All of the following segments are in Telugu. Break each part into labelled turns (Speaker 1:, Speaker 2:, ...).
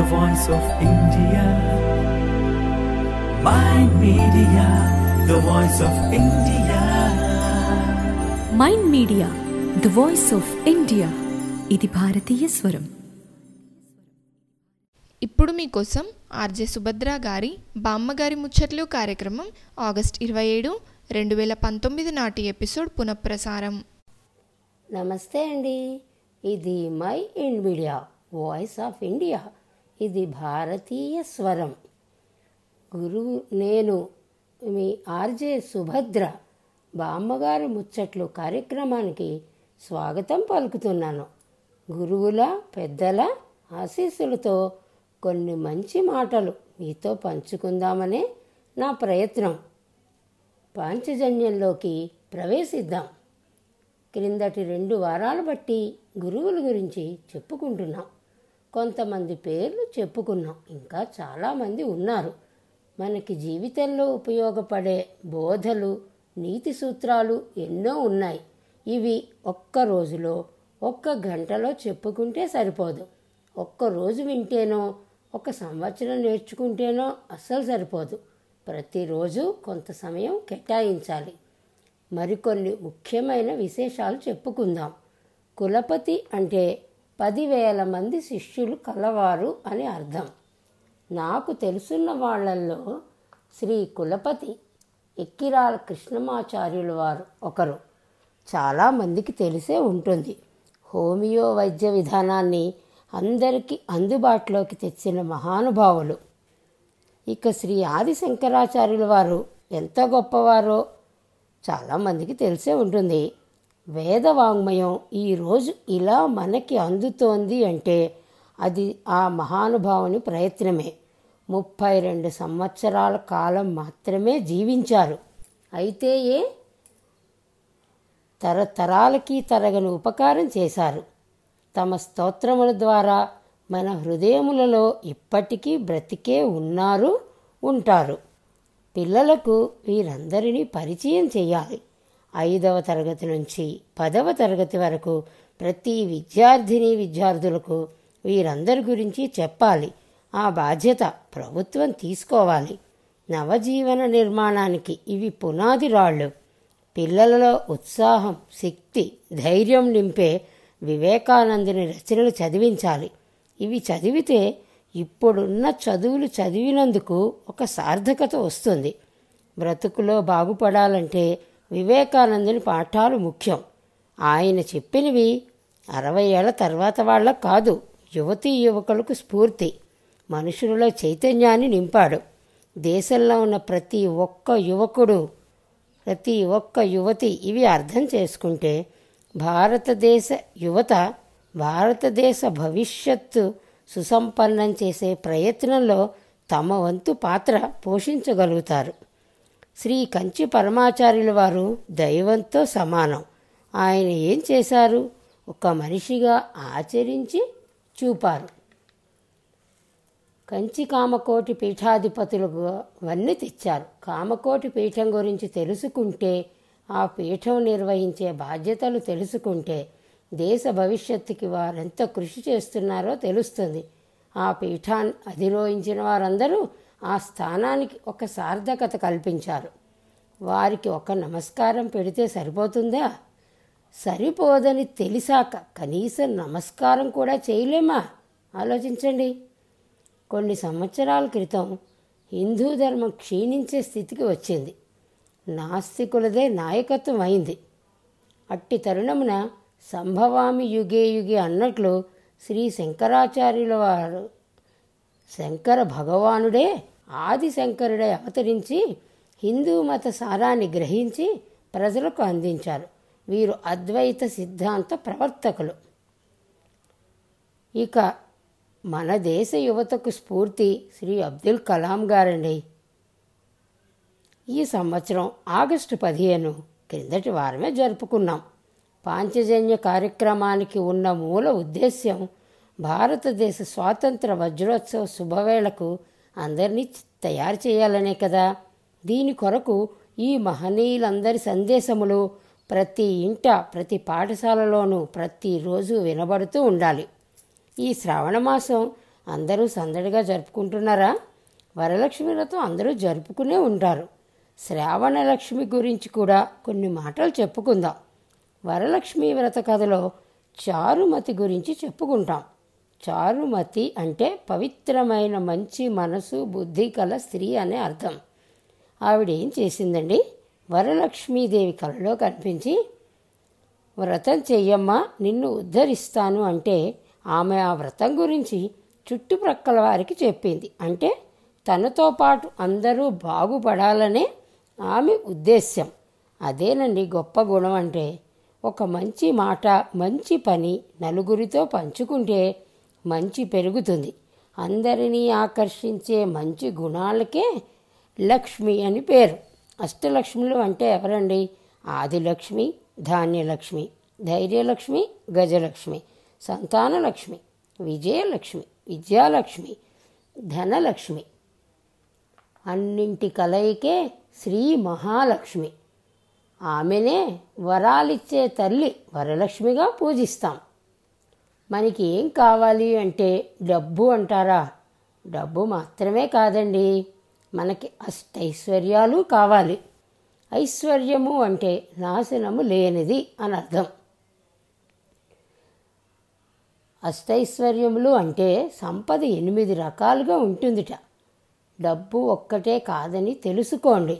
Speaker 1: the voice of India. Mind Media, the voice of India.
Speaker 2: Mind Media the voice of India ఇది భారతీయ స్వరం
Speaker 3: ఇప్పుడు మీకోసం ఆర్జే సుభద్ర గారి బామ్మగారి ముచ్చట్లు కార్యక్రమం ఆగస్ట్ ఇరవై ఏడు రెండు వేల పంతొమ్మిది నాటి ఎపిసోడ్ పునఃప్రసారం
Speaker 4: నమస్తే అండి ఇది Mind Media voice of India ఇది భారతీయ స్వరం గురువు నేను మీ ఆర్జే సుభద్ర బామ్మగారు ముచ్చట్లు కార్యక్రమానికి స్వాగతం పలుకుతున్నాను గురువుల పెద్దల ఆశీస్సులతో కొన్ని మంచి మాటలు మీతో పంచుకుందామనే నా ప్రయత్నం పాంచజన్యంలోకి ప్రవేశిద్దాం క్రిందటి రెండు వారాలు బట్టి గురువుల గురించి చెప్పుకుంటున్నాం కొంతమంది పేర్లు చెప్పుకున్నాం ఇంకా చాలామంది ఉన్నారు మనకి జీవితంలో ఉపయోగపడే బోధలు నీతి సూత్రాలు ఎన్నో ఉన్నాయి ఇవి ఒక్క రోజులో ఒక్క గంటలో చెప్పుకుంటే సరిపోదు ఒక్క రోజు వింటేనో ఒక సంవత్సరం నేర్చుకుంటేనో అస్సలు సరిపోదు ప్రతిరోజు కొంత సమయం కేటాయించాలి మరికొన్ని ముఖ్యమైన విశేషాలు చెప్పుకుందాం కులపతి అంటే పదివేల మంది శిష్యులు కలవారు అని అర్థం నాకు తెలుసున్న వాళ్ళల్లో శ్రీ కులపతి ఎక్కిరాల కృష్ణమాచార్యుల వారు ఒకరు చాలామందికి తెలిసే ఉంటుంది హోమియో వైద్య విధానాన్ని అందరికీ అందుబాటులోకి తెచ్చిన మహానుభావులు ఇక శ్రీ ఆది శంకరాచార్యుల వారు ఎంత గొప్పవారో చాలామందికి తెలిసే ఉంటుంది వేద వాంగ్మయం ఈరోజు ఇలా మనకి అందుతోంది అంటే అది ఆ మహానుభావుని ప్రయత్నమే ముప్పై రెండు సంవత్సరాల కాలం మాత్రమే జీవించారు అయితే ఏ తరతరాలకి తరగని ఉపకారం చేశారు తమ స్తోత్రముల ద్వారా మన హృదయములలో ఇప్పటికీ బ్రతికే ఉన్నారు ఉంటారు పిల్లలకు వీరందరినీ పరిచయం చేయాలి ఐదవ తరగతి నుంచి పదవ తరగతి వరకు ప్రతి విద్యార్థిని విద్యార్థులకు వీరందరి గురించి చెప్పాలి ఆ బాధ్యత ప్రభుత్వం తీసుకోవాలి నవజీవన నిర్మాణానికి ఇవి పునాది రాళ్ళు పిల్లలలో ఉత్సాహం శక్తి ధైర్యం నింపే వివేకానందుని రచనలు చదివించాలి ఇవి చదివితే ఇప్పుడున్న చదువులు చదివినందుకు ఒక సార్థకత వస్తుంది బ్రతుకులో బాగుపడాలంటే వివేకానందుని పాఠాలు ముఖ్యం ఆయన చెప్పినవి అరవై ఏళ్ల తర్వాత వాళ్ళకు కాదు యువతీ యువకులకు స్ఫూర్తి మనుషులలో చైతన్యాన్ని నింపాడు దేశంలో ఉన్న ప్రతి ఒక్క యువకుడు ప్రతి ఒక్క యువతి ఇవి అర్థం చేసుకుంటే భారతదేశ యువత భారతదేశ భవిష్యత్తు సుసంపన్నం చేసే ప్రయత్నంలో తమ వంతు పాత్ర పోషించగలుగుతారు శ్రీ కంచి పరమాచార్యుల వారు దైవంతో సమానం ఆయన ఏం చేశారు ఒక మనిషిగా ఆచరించి చూపారు కంచి కామకోటి పీఠాధిపతులుగా అవన్నీ తెచ్చారు కామకోటి పీఠం గురించి తెలుసుకుంటే ఆ పీఠం నిర్వహించే బాధ్యతలు తెలుసుకుంటే దేశ భవిష్యత్తుకి వారెంత కృషి చేస్తున్నారో తెలుస్తుంది ఆ పీఠాన్ని అధిరోహించిన వారందరూ ఆ స్థానానికి ఒక సార్థకత కల్పించారు వారికి ఒక నమస్కారం పెడితే సరిపోతుందా సరిపోదని తెలిసాక కనీసం నమస్కారం కూడా చేయలేమా ఆలోచించండి కొన్ని సంవత్సరాల క్రితం హిందూ ధర్మం క్షీణించే స్థితికి వచ్చింది నాస్తికులదే నాయకత్వం అయింది అట్టి తరుణమున సంభవామి యుగే యుగే అన్నట్లు శ్రీ శంకరాచార్యుల వారు శంకర భగవానుడే ఆది శంకరుడే అవతరించి హిందూ మత సారాన్ని గ్రహించి ప్రజలకు అందించారు వీరు అద్వైత సిద్ధాంత ప్రవర్తకులు ఇక మన దేశ యువతకు స్ఫూర్తి శ్రీ అబ్దుల్ కలాం గారండి ఈ సంవత్సరం ఆగస్టు పదిహేను క్రిందటి వారమే జరుపుకున్నాం పాంచజన్య కార్యక్రమానికి ఉన్న మూల ఉద్దేశ్యం భారతదేశ స్వాతంత్ర వజ్రోత్సవ శుభవేళకు అందరినీ తయారు చేయాలనే కదా దీని కొరకు ఈ మహనీయులందరి సందేశములు ప్రతి ఇంట ప్రతి పాఠశాలలోనూ ప్రతిరోజు వినబడుతూ ఉండాలి ఈ శ్రావణ మాసం అందరూ సందడిగా జరుపుకుంటున్నారా వరలక్ష్మి వ్రతం అందరూ జరుపుకునే ఉంటారు శ్రావణ లక్ష్మి గురించి కూడా కొన్ని మాటలు చెప్పుకుందాం వరలక్ష్మి వ్రత కథలో చారుమతి గురించి చెప్పుకుంటాం చారుమతి అంటే పవిత్రమైన మంచి మనసు బుద్ధి కల స్త్రీ అనే అర్థం ఆవిడ ఏం చేసిందండి వరలక్ష్మీదేవి కలలో కనిపించి వ్రతం చెయ్యమ్మా నిన్ను ఉద్ధరిస్తాను అంటే ఆమె ఆ వ్రతం గురించి చుట్టుప్రక్కల వారికి చెప్పింది అంటే తనతో పాటు అందరూ బాగుపడాలనే ఆమె ఉద్దేశ్యం అదేనండి గొప్ప గుణం అంటే ఒక మంచి మాట మంచి పని నలుగురితో పంచుకుంటే మంచి పెరుగుతుంది అందరినీ ఆకర్షించే మంచి గుణాలకే లక్ష్మి అని పేరు అష్టలక్ష్ములు అంటే ఎవరండి ఆదిలక్ష్మి ధాన్యలక్ష్మి ధైర్యలక్ష్మి గజలక్ష్మి సంతానలక్ష్మి విజయలక్ష్మి విద్యాలక్ష్మి ధనలక్ష్మి అన్నింటి కలయికే శ్రీ మహాలక్ష్మి ఆమెనే వరాలిచ్చే తల్లి వరలక్ష్మిగా పూజిస్తాం మనకి ఏం కావాలి అంటే డబ్బు అంటారా డబ్బు మాత్రమే కాదండి మనకి అష్టైశ్వర్యాలు కావాలి ఐశ్వర్యము అంటే నాశనము లేనిది అని అర్థం అష్టైశ్వర్యములు అంటే సంపద ఎనిమిది రకాలుగా ఉంటుందిట డబ్బు ఒక్కటే కాదని తెలుసుకోండి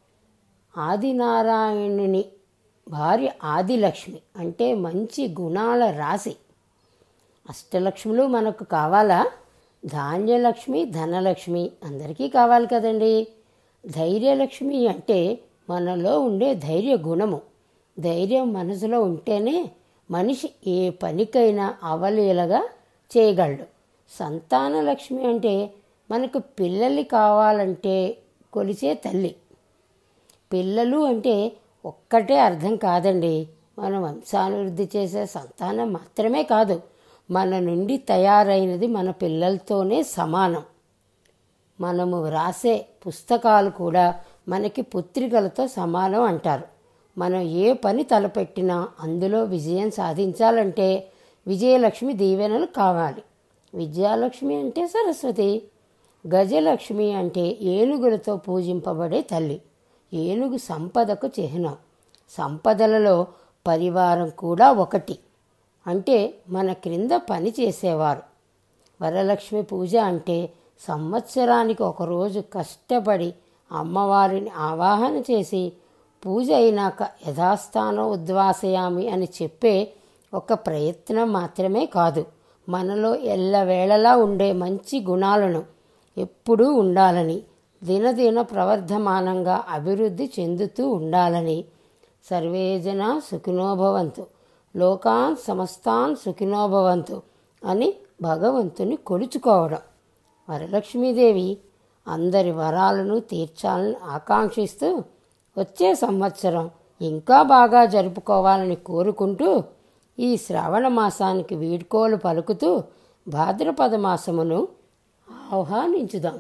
Speaker 4: ఆదినారాయణుని భార్య ఆదిలక్ష్మి అంటే మంచి గుణాల రాశి అష్టలక్ష్ములు మనకు కావాలా ధాన్యలక్ష్మి ధనలక్ష్మి అందరికీ కావాలి కదండి ధైర్యలక్ష్మి అంటే మనలో ఉండే ధైర్య గుణము ధైర్యం మనసులో ఉంటేనే మనిషి ఏ పనికైనా అవలీలగా చేయగలడు సంతానలక్ష్మి అంటే మనకు పిల్లలు కావాలంటే కొలిచే తల్లి పిల్లలు అంటే ఒక్కటే అర్థం కాదండి మన వంశాభివృద్ధి చేసే సంతానం మాత్రమే కాదు మన నుండి తయారైనది మన పిల్లలతోనే సమానం మనము వ్రాసే పుస్తకాలు కూడా మనకి పుత్రికలతో సమానం అంటారు మనం ఏ పని తలపెట్టినా అందులో విజయం సాధించాలంటే విజయలక్ష్మి దీవెనలు కావాలి విద్యాలక్ష్మి అంటే సరస్వతి గజలక్ష్మి అంటే ఏనుగులతో పూజింపబడే తల్లి ఏనుగు సంపదకు చిహ్నం సంపదలలో పరివారం కూడా ఒకటి అంటే మన క్రింద పని చేసేవారు వరలక్ష్మి పూజ అంటే సంవత్సరానికి ఒకరోజు కష్టపడి అమ్మవారిని ఆవాహన చేసి పూజ అయినాక యథాస్థానం ఉద్వాసయామి అని చెప్పే ఒక ప్రయత్నం మాత్రమే కాదు మనలో ఎల్లవేళలా ఉండే మంచి గుణాలను ఎప్పుడూ ఉండాలని దినదిన ప్రవర్ధమానంగా అభివృద్ధి చెందుతూ ఉండాలని సర్వేజన సుఖినోభవంతు లోకాన్ సమస్తాన్ సుఖినోభవంతు అని భగవంతుని కొలుచుకోవడం వరలక్ష్మీదేవి అందరి వరాలను తీర్చాలని ఆకాంక్షిస్తూ వచ్చే సంవత్సరం ఇంకా బాగా జరుపుకోవాలని కోరుకుంటూ ఈ శ్రావణ మాసానికి వీడ్కోలు పలుకుతూ భాద్రపద మాసమును ఆహ్వానించుదాం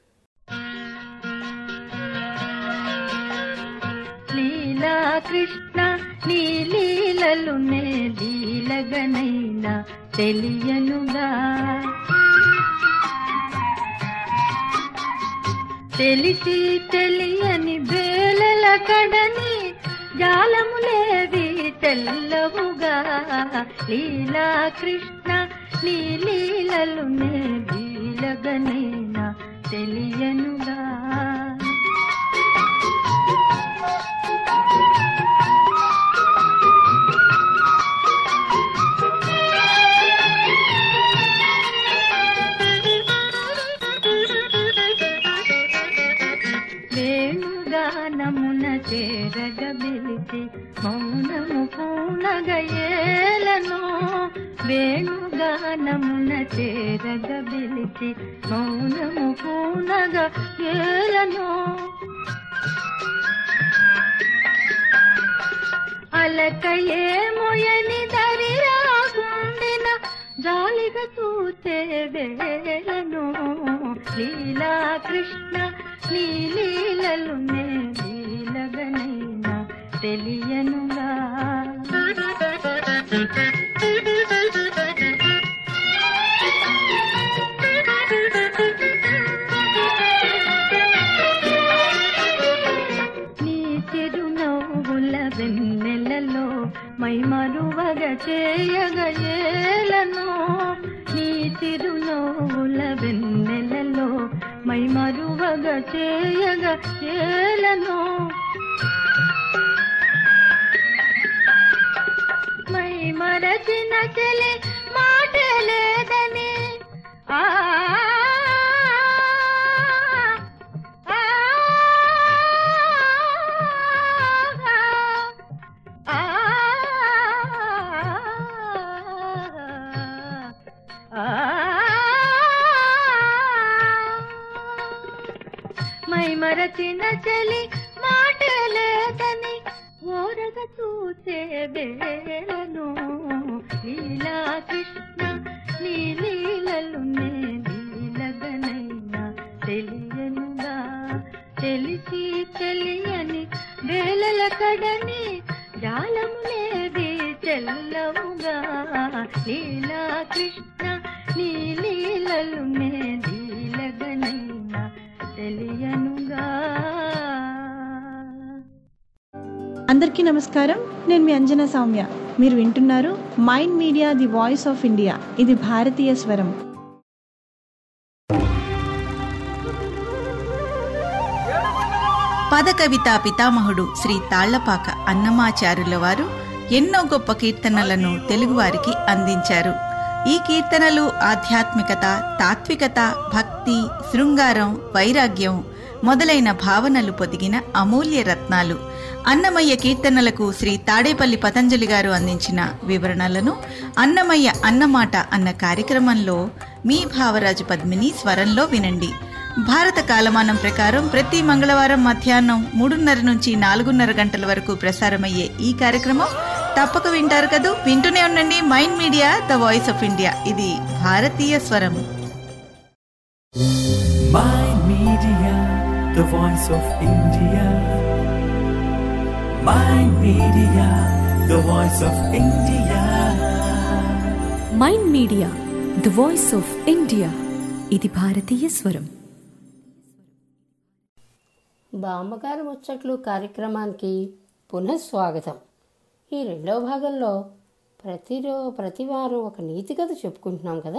Speaker 5: లీలా కృష్ణ నీ లీలలు నే లీలగనైనా తెలియనుగా తెలిసి తెలియని వేళల కడని జాలములేవి తెల్లవుగా లీలా కృష్ణ నీ లీలలు నే లీలగనైనా తెలియనుగా వేణుగానమున చేరగబిలిచి మౌనము పూనగయేలను వేణుగానమున చేరగబిలిచి మౌనము పూనగ ఏలను అలకయే మొయని దరిరాగుండిన జాలిగా చూచే వేలను లీలా కృష్ణ నీ లీలలు నే లీలగనైనా తెలియనుగా చేయగ ఏలను నీ చిరునవ్వుల వెన్నెలలో మై మరువగ చేయగ ఏలను మై మరచిన చెలి మాట లేదని ఆ ఆ, ఆ, మై మరచిన చలి మాట లేదని ఓరగ చూసే వేళను లీలా కృష్ణ నీ లీలలు నే లీలగనైనా తెలియనుగా తెలిసి తెలియని వేళల కడని జాలము లేది చెల్లవుగా లీలా కృష్ణ నీ లీలలు నే లీలగనైనా తెలియనుగా
Speaker 6: అందరికీ నమస్కారం నేను మీ అంజనా సౌమ్య మీరు వింటున్నారు Mind Media the voice of India ఇది భారతీయ స్వరం
Speaker 7: పదకవితా పితామహుడు శ్రీ తాళ్లపాక అన్నమాచారుల వారు ఎన్నో గొప్ప కీర్తనలను తెలుగువారికి అందించారు ఈ కీర్తనలు ఆధ్యాత్మికత తాత్వికత భక్తి శృంగారం వైరాగ్యం మొదలైన భావనలు పొదిగిన అమూల్య రత్నాలు అన్నమయ్య కీర్తనలకు శ్రీ తాడేపల్లి పతంజలి గారు అందించిన వివరణలను అన్నమయ్య అన్నమాట అన్న కార్యక్రమంలో మీ భావరాజు పద్మిని స్వరంలో వినండి భారత కాలమానం ప్రకారం ప్రతి మంగళవారం మధ్యాహ్నం మూడున్నర నుంచి నాలుగున్నర గంటల వరకు ప్రసారమయ్యే ఈ కార్యక్రమం తప్పక వింటారు కదూ వింటూనే ఉండండి Mind Media the voice of India ఇది భారతీయ స్వరం
Speaker 1: Mind Media, the voice of India. Mind Media, the voice of India.
Speaker 2: Mind Media the voice of India ఇది భారతీయ స్వరం
Speaker 4: బామ్మగారు ముచ్చట్లు కార్యక్రమానికి పునఃస్వాగతం ఈ రెండవ భాగంలో ప్రతిరో ప్రతివారం ఒక నీతి కథ చెప్పుకుంటున్నాం కదా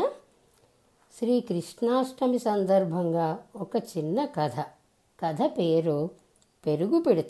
Speaker 4: శ్రీ కృష్ణాష్టమి సందర్భంగా ఒక చిన్న కథ కథ పేరు పెరుగు పిడత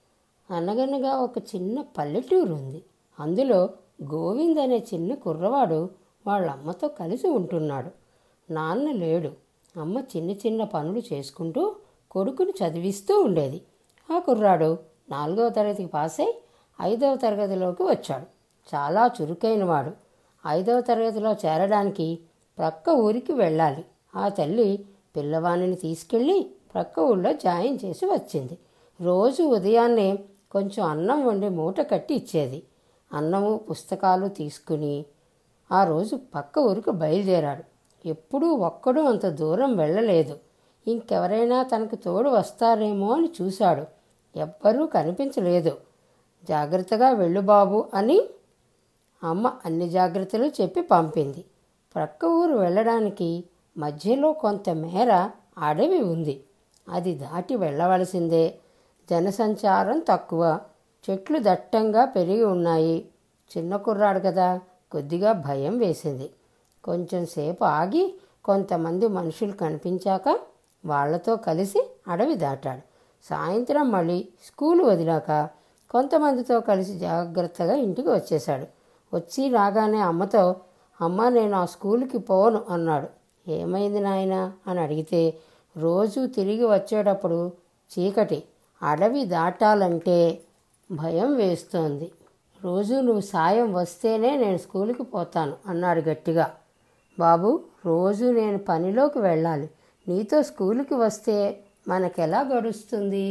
Speaker 4: అనగనగా ఒక చిన్న పల్లెటూరు ఉంది అందులో గోవింద్ అనే చిన్న కుర్రవాడు వాళ్ళ అమ్మతో కలిసి ఉంటున్నాడు నాన్న లేడు అమ్మ చిన్న చిన్న పనులు చేసుకుంటూ కొడుకుని చదివిస్తూ ఉండేది ఆ కుర్రాడు నాలుగవ తరగతికి పాస్ అయి ఐదవ తరగతిలోకి వచ్చాడు చాలా చురుకైనవాడు ఐదవ తరగతిలో చేరడానికి ప్రక్క ఊరికి వెళ్ళాలి ఆ తల్లి పిల్లవాణిని తీసుకెళ్ళి ప్రక్క ఊళ్ళో జాయిన్ చేసి వచ్చింది రోజు ఉదయాన్నే కొంచెం అన్నం వండి మూట కట్టి ఇచ్చేది అన్నము పుస్తకాలు తీసుకుని ఆ రోజు పక్క ఊరికి బయలుదేరాడు ఎప్పుడూ ఒక్కడూ అంత దూరం వెళ్ళలేదు ఇంకెవరైనా తనకు తోడు వస్తారేమో అని చూశాడు ఎవ్వరూ కనిపించలేదు జాగ్రత్తగా వెళ్ళు బాబు అని అమ్మ అన్ని జాగ్రత్తలు చెప్పి పంపింది ప్రక్క ఊరు వెళ్ళడానికి మధ్యలో కొంత మేర అడవి ఉంది అది దాటి వెళ్ళవలసిందే జనసంచారం తక్కువ చెట్లు దట్టంగా పెరిగి ఉన్నాయి చిన్న కుర్రాడు కదా కొద్దిగా భయం వేసింది కొంచెం సేపు ఆగి కొంతమంది మనుషులు కనిపించాక వాళ్ళతో కలిసి అడవి దాటాడు సాయంత్రం మళ్ళీ స్కూలు వదిలాక కొంతమందితో కలిసి జాగ్రత్తగా ఇంటికి వచ్చేశాడు వచ్చి రాగానే అమ్మతో అమ్మ నేను ఆ స్కూల్కి పోను అన్నాడు ఏమైంది నాయన అని అడిగితే రోజు తిరిగి వచ్చేటప్పుడు చీకటి అడవి దాటాలంటే భయం వేస్తోంది రోజు నువ్వు సాయం వస్తేనే నేను స్కూల్కి పోతాను అన్నాడు గట్టిగా బాబు రోజు నేను పనిలోకి వెళ్ళాలి నీతో స్కూల్కి వస్తే మనకెలా గడుస్తుంది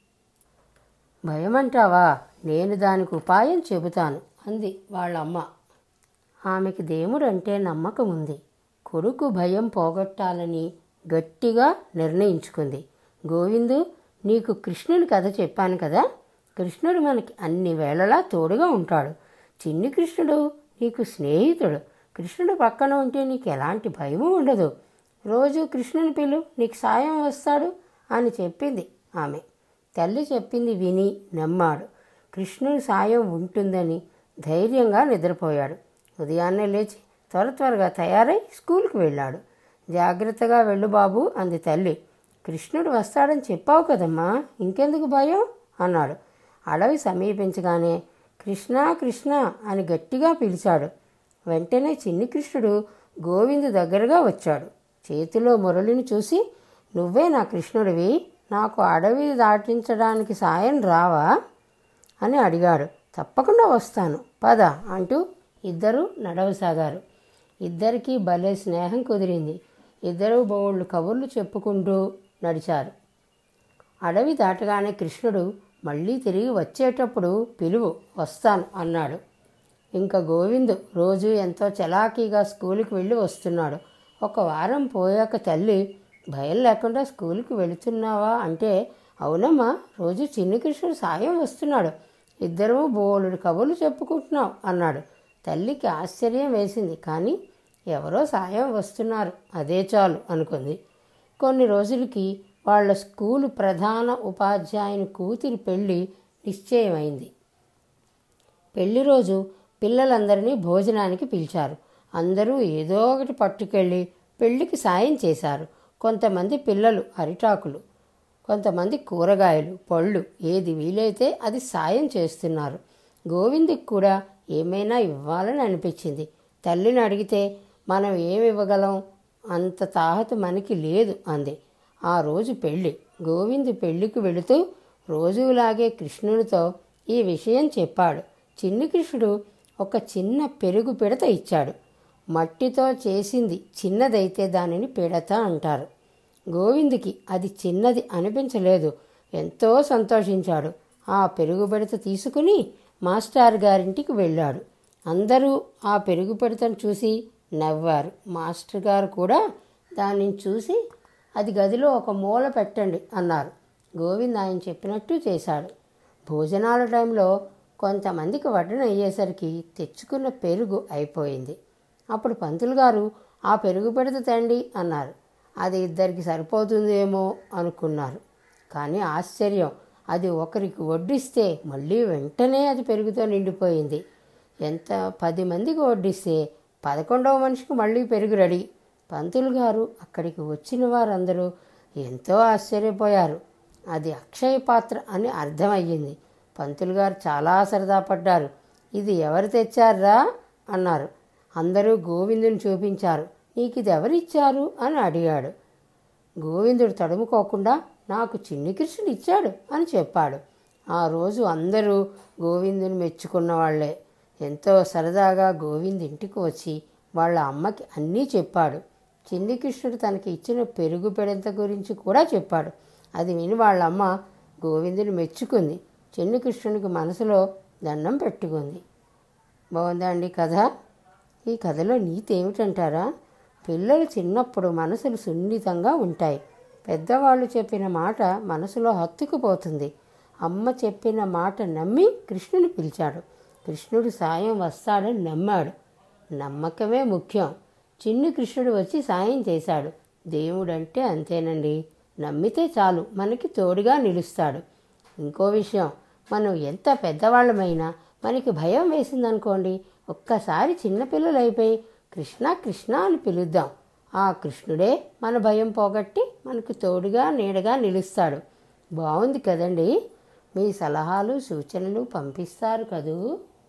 Speaker 4: భయమంటావా నేను దానికి ఉపాయం చెబుతాను అంది వాళ్ళమ్మ ఆమెకి దేవుడంటే నమ్మకం ఉంది కొడుకు భయం పోగొట్టాలని గట్టిగా నిర్ణయించుకుంది గోవిందు నీకు కృష్ణుని కథ చెప్పాను కదా కృష్ణుడు మనకి అన్ని వేళలా తోడుగా ఉంటాడు చిన్ని కృష్ణుడు నీకు స్నేహితుడు కృష్ణుడు పక్కన ఉంటే నీకు ఎలాంటి భయము ఉండదు రోజు కృష్ణుని పిలు నీకు సాయం వస్తాడు అని చెప్పింది ఆమె తల్లి చెప్పింది విని నమ్మాడు కృష్ణుని సాయం ఉంటుందని ధైర్యంగా నిద్రపోయాడు ఉదయాన్నే లేచి త్వర త్వరగా తయారై స్కూల్కి వెళ్ళాడు జాగ్రత్తగా వెళ్ళు బాబు అంది తల్లి కృష్ణుడు వస్తాడని చెప్పావు కదమ్మా ఇంకెందుకు భయం అన్నాడు అడవి సమీపించగానే కృష్ణ కృష్ణ అని గట్టిగా పిలిచాడు వెంటనే చిన్ని కృష్ణుడు గోవిందు దగ్గరగా వచ్చాడు చేతిలో మురళిని చూసి నువ్వే నా కృష్ణుడివి నాకు అడవి దాటించడానికి సాయం రావా అని అడిగాడు తప్పకుండా వస్తాను పద అంటూ ఇద్దరు నడవసాగారు ఇద్దరికీ భలే స్నేహం కుదిరింది ఇద్దరు బోళ్ళు కబుర్లు చెప్పుకుంటూ నడిచారు అడవి దాటగానే కృష్ణుడు మళ్ళీ తిరిగి వచ్చేటప్పుడు పిలువు వస్తాను అన్నాడు ఇంకా గోవిందు రోజు ఎంతో చలాకీగా స్కూల్కి వెళ్ళి వస్తున్నాడు ఒక వారం పోయాక తల్లి భయం లేకుండా స్కూల్కి వెళుతున్నావా అంటే అవునమ్మా రోజు చిన్ని కృష్ణుడు సాయం వస్తున్నాడు ఇద్దరూ బోలుడు కబుర్లు చెప్పుకుంటున్నాం అన్నాడు తల్లికి ఆశ్చర్యం వేసింది కానీ ఎవరో సాయం వస్తున్నారు అదే చాలు అనుకుంది కొన్ని రోజులకి వాళ్ళ స్కూలు ప్రధాన ఉపాధ్యాయుని కూతురి పెళ్లి నిశ్చయమైంది పెళ్లి రోజు పిల్లలందరినీ భోజనానికి పిలిచారు అందరూ ఏదో ఒకటి పట్టుకెళ్ళి పెళ్లికి సాయం చేశారు కొంతమంది పిల్లలు అరిటాకులు కొంతమంది కూరగాయలు పళ్ళు ఏది వీలైతే అది సాయం చేస్తున్నారు గోవిందుకి కూడా ఏమైనా ఇవ్వాలని అనిపించింది తల్లిని అడిగితే మనం ఏమి ఇవ్వగలం అంత తాహత మనకి లేదు అంది ఆ రోజు పెళ్ళి గోవిందు పెళ్లికి వెళుతూ రోజులాగే కృష్ణునితో ఈ విషయం చెప్పాడు చిన్ని కృష్ణుడు ఒక చిన్న పెరుగు పిడత ఇచ్చాడు మట్టితో చేసింది చిన్నదైతే దానిని పిడత అంటారు గోవిందుకి అది చిన్నది అనిపించలేదు ఎంతో సంతోషించాడు ఆ పెరుగు పిడత తీసుకుని మాస్టర్ గారింటికి వెళ్ళాడు అందరూ ఆ పెరుగు పిడతను చూసి నవ్వారు మాస్టర్ గారు కూడా దానిని చూసి అది గదిలో ఒక మూల పెట్టండి అన్నారు గోవింద్ ఆయన చెప్పినట్టు చేశాడు భోజనాల టైంలో కొంతమందికి వడ్డన అయ్యేసరికి తెచ్చుకున్న పెరుగు అయిపోయింది అప్పుడు పంతులు గారు ఆ పెరుగు పెడత తండి అన్నారు అది ఇద్దరికి సరిపోతుందేమో అనుకున్నారు కానీ ఆశ్చర్యం అది ఒకరికి వడ్డిస్తే మళ్ళీ వెంటనే అది పెరుగుతో నిండిపోయింది ఎంత పది మందికి వడ్డిస్తే పదకొండవ మనిషికి మళ్ళీ పెరుగు రెడీ పంతులు గారు అక్కడికి వచ్చిన వారందరూ ఎంతో ఆశ్చర్యపోయారు అది అక్షయ పాత్ర అని అర్థమయ్యింది పంతులు గారు చాలా సరదా పడ్డారు ఇది ఎవరు తెచ్చారా అన్నారు అందరూ గోవిందుని చూపించారు నీకు ఇది ఎవరిచ్చారు అని అడిగాడు గోవిందుడు తడుముకోకుండా నాకు చిన్ని కృష్ణుడు ఇచ్చాడు అని చెప్పాడు ఆ రోజు అందరూ గోవిందుని మెచ్చుకున్న వాళ్ళే ఎంతో సరదాగా గోవింద్ ఇంటికి వచ్చి వాళ్ళ అమ్మకి అన్నీ చెప్పాడు చిన్ని కృష్ణుడు తనకి ఇచ్చిన పెరుగు పెడంత గురించి కూడా చెప్పాడు అది విని వాళ్ళ అమ్మ గోవిందుని మెచ్చుకుంది చిన్ని కృష్ణునికి మనసులో దండం పెట్టుకుంది బాగుందా అండి కథ ఈ కథలో నీతి ఏమిటంటారా పిల్లలు చిన్నప్పుడు మనసులు సున్నితంగా ఉంటాయి పెద్దవాళ్ళు చెప్పిన మాట మనసులో హత్తుకుపోతుంది అమ్మ చెప్పిన మాట నమ్మి కృష్ణుని పిలిచాడు కృష్ణుడు సాయం వస్తాడని నమ్మాడు నమ్మకమే ముఖ్యం చిన్ని కృష్ణుడు వచ్చి సాయం చేశాడు దేవుడంటే అంతేనండి నమ్మితే చాలు మనకి తోడుగా నిలుస్తాడు ఇంకో విషయం మనం ఎంత పెద్దవాళ్ళమైనా మనకి భయం వేసిందనుకోండి ఒక్కసారి చిన్నపిల్లలు అయిపోయి కృష్ణ కృష్ణ అని పిలుద్దాం ఆ కృష్ణుడే మన భయం పోగొట్టి మనకు తోడుగా నీడగా నిలుస్తాడు బాగుంది కదండి మీ సలహాలు సూచనలు పంపిస్తారు కదూ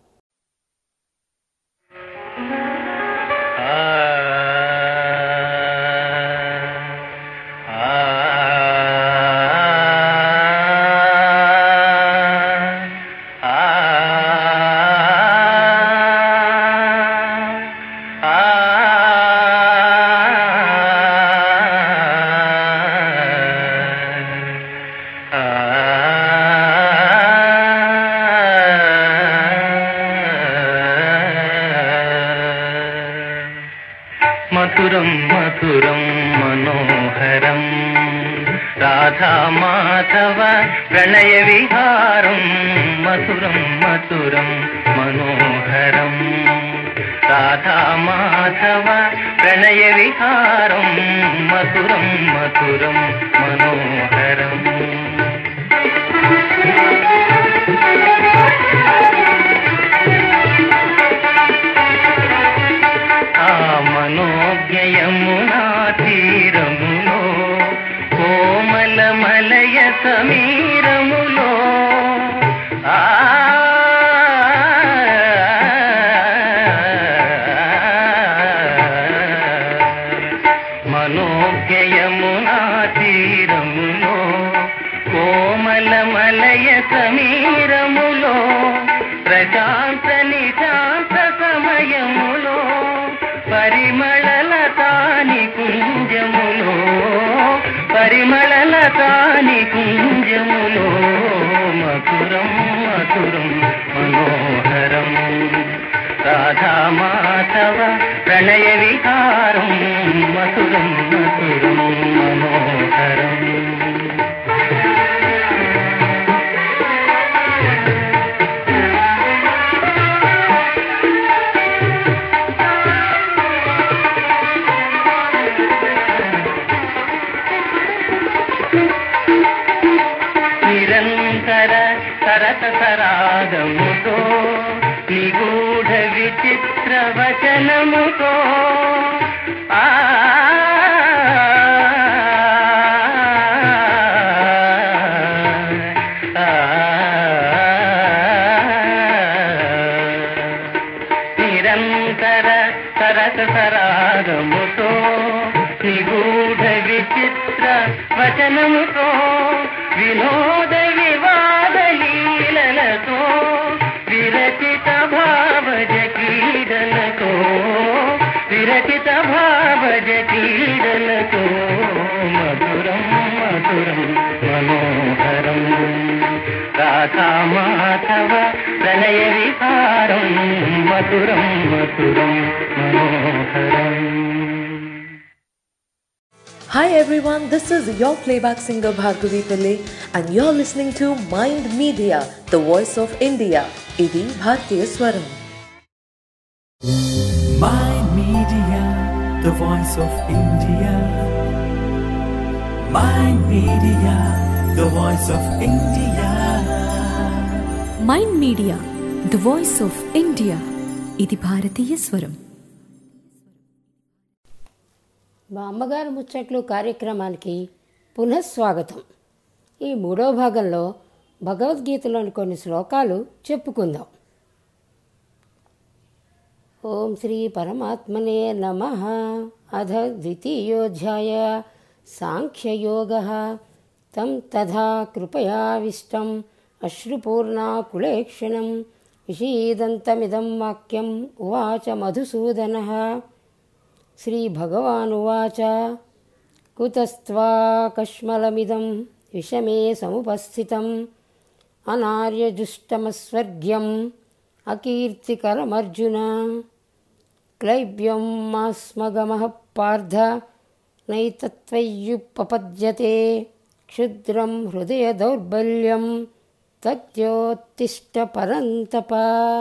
Speaker 8: మధురం మధురం మనోహరం రాధా మాధవ ప్రణయ విహారం మధురం మధురం మనోహరం రాధా మాధవ ప్రణయ విహారం మధురం మధురం మనోహరం మలయ సమీరములో ఆ మనోజ్ఞయమునా తీరములో కోమల మలయ సమీరములో ప్రశాంత నిశాంత సమయములో పరిమళల తాని కుంజములో పరిమళల తాని కుంజములో మధురం మధురం మనోహరం రాధా మాధవ ప్రణయ విహారం మధురం మధురం మనోహరం నిరంతర సరస సరాగముతో నిగూఢ విచిత్ర వచనముతో ఆ నిరంతర సరస సరాగముతో నిగూఢ విచిత్ర వచనముతో వినోద వివాద లీలలతో విరచిత భావజ క్రీడలతో విరచిత భావజ క్రీడలతో మధురం మధురం మనోహరం రాధా మాధవ ప్రణయ విహారం మధురం మధురం మనోహరం
Speaker 9: Hi everyone, this is your playback singer Bhargavi Pillai and you're listening to Mind Media, the voice of India. Idi Bhartiya Swaram.
Speaker 1: Mind Media, the voice of India. Mind Media, the voice of India.
Speaker 2: Mind Media the voice of India ఇది భారతీయ స్వరం
Speaker 4: బామ్మగారు ముచ్చట్లు కార్యక్రమానికి పునఃస్వాగతం ఈ మూడో భాగంలో భగవద్గీతలోని కొన్ని శ్లోకాలు చెప్పుకుందాం ఓం శ్రీ పరమాత్మనే నమ అధ ద్వితీయోధ్యాయ సాంఖ్యయోగ తం తథా కృపయావిష్టం అశ్రుపూర్ణాకులేక్షణం విషీదంతమిదం వాక్యం ఉవాచ మధుసూదన శ్రీభగవానువాచ కుతస్త్వాకష్మలమిదం విషమే సముపస్థితం అనార్యజుష్టమస్వర్గ్యం అకీర్తికరమర్జున క్లైబ్యం మాస్మగమః పార్థ నైతత్వయ్యుపపద్యతే క్షుద్రం హృదయ దౌర్బల్యం తద్యోత్తిష్ట పరంతప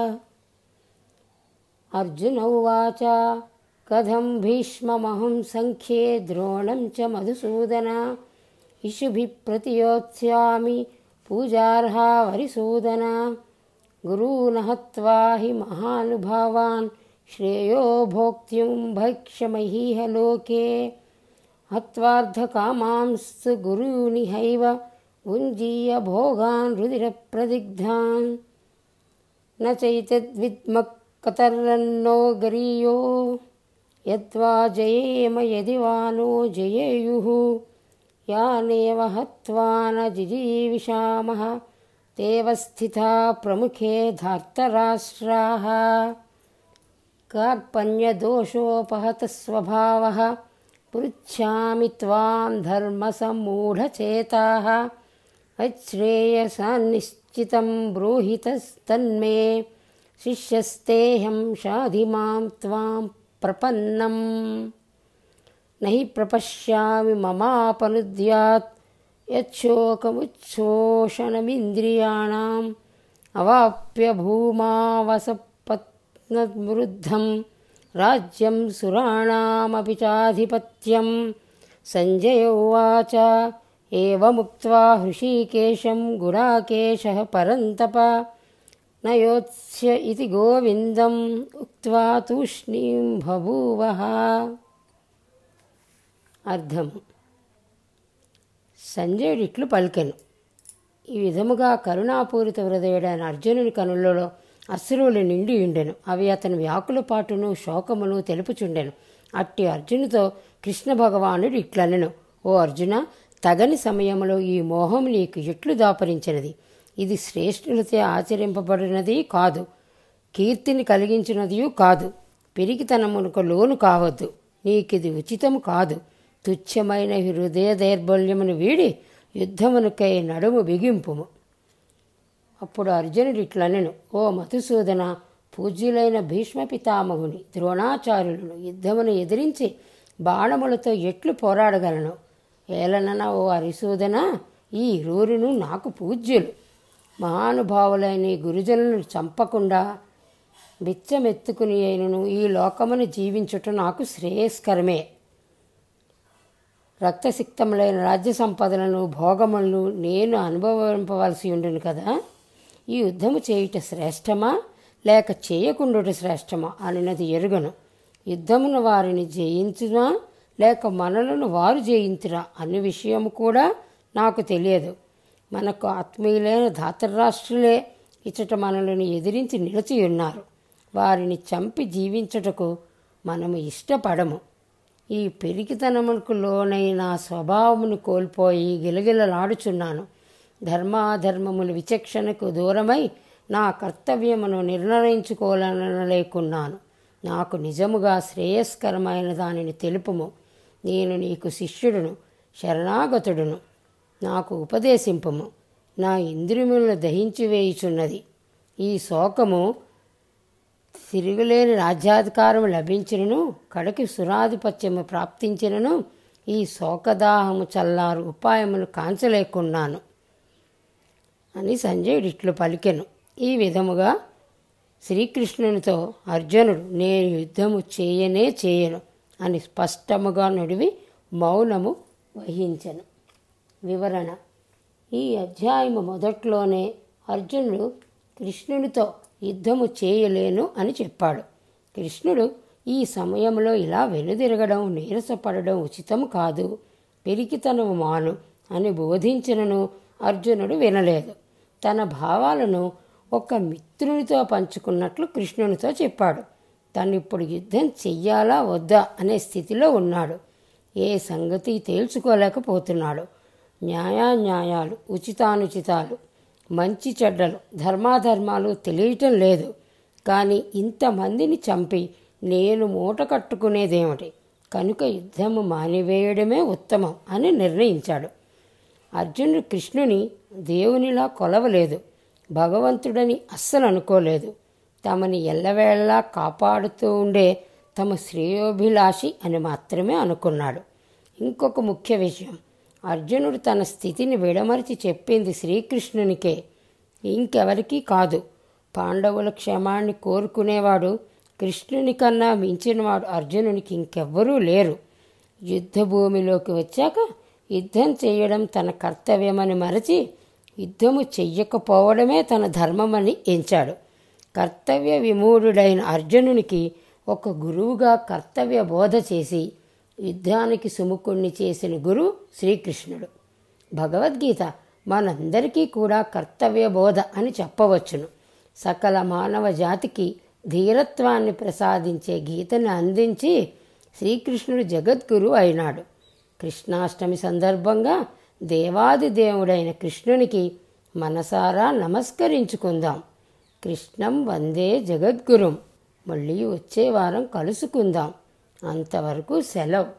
Speaker 4: అర్జున ఉవాచ కథం భీష్మమహం సంఖ్యే ద్రోణం చ మధుసూదన ఇషుభిः ప్రతియోత్స్యామి పూజార్హా వరిసూదన గురూన్ హత్వా హి మహానుభావాన్ శ్రేయో భోక్త్యుం భక్ష్యమహీహ లోకే హత్వార్థకామాంస్తు గురూనిహైవ భుञ्जीय भोगान् रुधिरप्रदिग्धान् न चैतद्विद्मकतर्रन्नो गरीयो यद्वा जयेम यदि वा नो जयेयुः यानेव हत्वा न जिजीविषामः तेव स्थिता प्रमुखे धार्तराष्ट्राः कार्पण्यदोषोपहतस्वभावः पृच्छामि त्वां धर्मसम्मूढचेताः अच्छ्रेयसान्निश्चितं ब्रूहितस्तन्मे शिष्यस्तेऽहं शाधि मां त्वां प्रपन्नम् न हि प्रपश्यामि ममापनुद्यात् यच्छोकमुच्छोषणमिन्द्रियाणाम् अवाप्य भूमावसपत्नवृद्धं राज्यं सुराणामपि चाधिपत्यं सञ्जय उवाच एवमुक्त्वा हृषीकेशं गुडाकेशः परन्तप न योत्स्य इति गोविन्दम् उक्त्वा तूष्णीं बभूवः అర్థం సంజయుడు ఇట్లు పలికెను ఈ విధముగా కరుణాపూరిత హృదయుడైన అర్జునుని కనులలో అశ్రువులు నిండి ఉండెను అవి అతని వ్యాకుల పాటును శోకమును తెలుపుచుండెను అట్టి అర్జునుతో కృష్ణ భగవానుడు ఇట్లనెను ఓ అర్జున తగని సమయంలో ఈ మోహం నీకు ఎట్లు దాపరించినది ఇది శ్రేష్ఠులతో ఆచరింపబడినది కాదు కీర్తిని కలిగించినది కాదు పిరికితనమునకు లోను కావద్దు నీకిది ఉచితము కాదు తుచ్చమైన హృదయ దౌర్బల్యమును వీడి యుద్ధమునకై నడుము బిగింపుము అప్పుడు అర్జునుడు ఇట్లనెను ఓ మధుసూదన పూజ్యులైన భీష్మ పితామహుని ద్రోణాచార్యులను యుద్ధమును ఎదిరించి బాణములతో ఎట్లు పోరాడగలను ఏలనన ఓ హరిసూదన ఈ ఇరువురును నాకు పూజ్యులు మహానుభావులైన ఈ గురుజనులను చంపకుండా బిచ్చమెత్తుకుని అయినను ఈ లోకమును జీవించుట నాకు శ్రేయస్కరమే రక్తసిక్తములైన రాజ్య సంపదలను భోగములను నేను అనుభవింపవలసి ఉండును కదా ఈ యుద్ధము చేయుట శ్రేష్టమా లేక చేయకుండుట శ్రేష్టమా అనినది ఎరుగను యుద్ధమును వారిని జయించునా లేక మనలను వారు జయించురా అనే విషయము కూడా నాకు తెలియదు మనకు ఆత్మీయులైన ధాతరాష్ట్రులే ఇచ్చట మనలను ఎదిరించి నిలిచి ఉన్నారు వారిని చంపి జీవించుటకు మనము ఇష్టపడము ఈ పెరిగితనములకు లోనైన స్వభావమును కోల్పోయి గిలగిలలాడుచున్నాను ధర్మాధర్మముల విచక్షణకు దూరమై నా కర్తవ్యమును నిర్ణయించుకోవాలనలేకున్నాను నాకు నిజముగా శ్రేయస్కరమైన దానిని తెలుపుము నేను నీకు శిష్యుడును శరణాగతుడును నాకు ఉపదేశింపము నా ఇంద్రియములను దహించి వేయుచున్నది ఈ శోకము తిరుగులేని రాజ్యాధికారం లభించినను కడకి సురాధిపత్యము ప్రాప్తించినను ఈ శోకదాహము చల్లారు ఉపాయమును కాంచలేకున్నాను అని సంజయుడు ఇట్లు పలికెను ఈ విధముగా శ్రీకృష్ణునితో అర్జునుడు నేను యుద్ధము చేయనే చేయను అని స్పష్టముగా నడివి మౌనము వహించెను వివరణ ఈ అధ్యాయము మొదట్లోనే అర్జునుడు కృష్ణునితో యుద్ధము చేయలేను అని చెప్పాడు కృష్ణుడు ఈ సమయంలో ఇలా వెనుదిరగడం నీరసపడడం ఉచితం కాదు పెరికితనము మాను అని బోధించినను అర్జునుడు వినలేదు తన భావాలను ఒక మిత్రునితో పంచుకున్నట్లు కృష్ణునితో చెప్పాడు తను ఇప్పుడు యుద్ధం చెయ్యాలా వద్దా అనే స్థితిలో ఉన్నాడు ఏ సంగతి తేల్చుకోలేకపోతున్నాడు న్యాయాన్యాయాలు ఉచితానుచితాలు మంచి చెడ్డలు ధర్మాధర్మాలు తెలియటం లేదు కానీ ఇంతమందిని చంపి నేను మూట కట్టుకునేదేమిటి కనుక యుద్ధము మానివేయడమే ఉత్తమం అని నిర్ణయించాడు అర్జునుడు కృష్ణుని దేవునిలా కొలవలేదు భగవంతుడని అస్సలు అనుకోలేదు తమని ఎల్లవేళలా కాపాడుతూ ఉండే తమ శ్రేయోభిలాషి అని మాత్రమే అనుకున్నాడు ఇంకొక ముఖ్య విషయం అర్జునుడు తన స్థితిని విడమరిచి చెప్పింది శ్రీకృష్ణునికే ఇంకెవరికీ కాదు పాండవుల క్షేమాన్ని కోరుకునేవాడు కృష్ణుని కన్నా మించినవాడు అర్జునునికి ఇంకెవ్వరూ లేరు యుద్ధభూమిలోకి వచ్చాక యుద్ధం చేయడం తన కర్తవ్యమని మరచి యుద్ధము చెయ్యకపోవడమే తన ధర్మమని ఎంచాడు కర్తవ్య విమూఢుడైన అర్జునునికి ఒక గురువుగా కర్తవ్య బోధ చేసి యుద్ధానికి సుముఖుణ్ణి చేసిన గురువు శ్రీకృష్ణుడు భగవద్గీత మనందరికీ కూడా కర్తవ్య బోధ అని చెప్పవచ్చును సకల మానవ జాతికి ధీరత్వాన్ని ప్రసాదించే గీతను అందించి శ్రీకృష్ణుడు జగద్గురు అయినాడు కృష్ణాష్టమి సందర్భంగా దేవాది దేవుడైన కృష్ణునికి మనసారా నమస్కరించుకుందాం కృష్ణం వందే జగద్గురుం మళ్ళీ వచ్చే వారం కలుసుకుందాం అంతవరకు సెలవు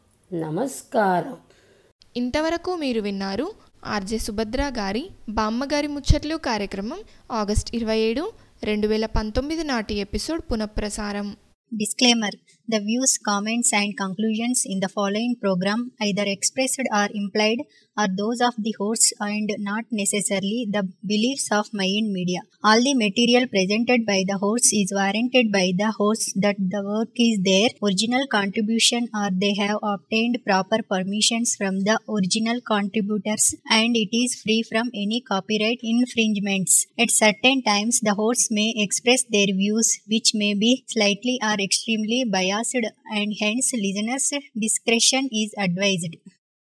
Speaker 4: నమస్కారం
Speaker 3: ఇంతవరకు మీరు విన్నారు ఆర్జే సుభద్ర గారి బామ్మగారి ముచ్చట్లు కార్యక్రమం ఆగస్ట్ ఇరవై ఏడు రెండు వేల పంతొమ్మిది నాటి ఎపిసోడ్ పునఃప్రసారం
Speaker 10: Disclaimer The views, comments, and conclusions in the following program, either expressed or implied, are those of the hosts and not necessarily the beliefs of Mayan Media. All the material presented by the hosts is warranted by the hosts that the work is their original contribution or they have obtained proper permissions from the original contributors and it is free from any copyright infringements. At certain times, the hosts may express their views which may be slightly or extremely biased and hence listeners' discretion is advised.